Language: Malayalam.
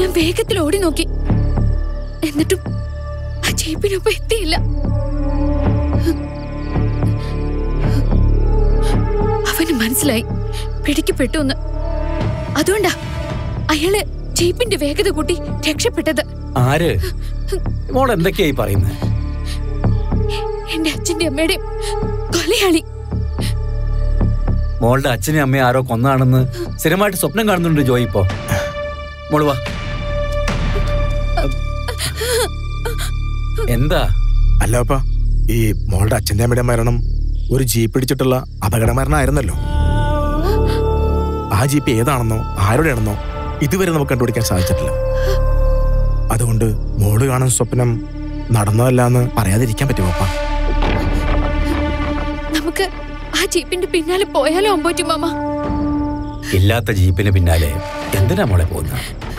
ഞാൻ വേഗത്തിൽ ഓടി നോക്കി എന്നിട്ടും ആ ജീപ്പിനൊപ്പം എത്തിയില്ല അവന് മനസ്സിലായി പിടിക്കപ്പെട്ടു എന്ന് അതുകൊണ്ടാ അയാള് ജീപ്പിന്റെ വേഗത കൂട്ടി രക്ഷപ്പെട്ടത് ആര് മോൾ എന്തൊക്കെയായി പറയുന്നത് എന്റെ അച്ഛന്റെ അമ്മയുടെയും കൊലയാളി മോളുടെ അച്ഛനെ അമ്മയെ ആരോ കൊന്നാണെന്ന് സ്ഥിരമായിട്ട് സ്വപ്നം കാണുന്നുണ്ട് ജോയി ഇപ്പോ മോള് വാ എന്താ അല്ല അപ്പ ഈ മോളുടെ അച്ഛൻ്റെ അമ്മയുടെ മരണം ഒരു ജീപ്പ് ഇടിച്ചിട്ടുള്ള അപകട മരണമായിരുന്നല്ലോ ആ ജീപ്പ് ഏതാണെന്നോ ആരുടെയാണെന്നോ ഇതുവരെ നമുക്ക് കണ്ടുപിടിക്കാൻ സാധിച്ചിട്ടില്ല അതുകൊണ്ട് മോള് കാണുന്ന സ്വപ്നം നടന്നതല്ല എന്ന് പറയാതിരിക്കാൻ പറ്റുമോ അപ്പ നമുക്ക് ആ ജീപ്പിന്റെ പിന്നാലെ പോയാലോ അമ്പോറ്റി മാമ ഇല്ലാത്ത ജീപ്പിന് പിന്നാലെ എന്തിനാ മോളെ പോകുന്നത്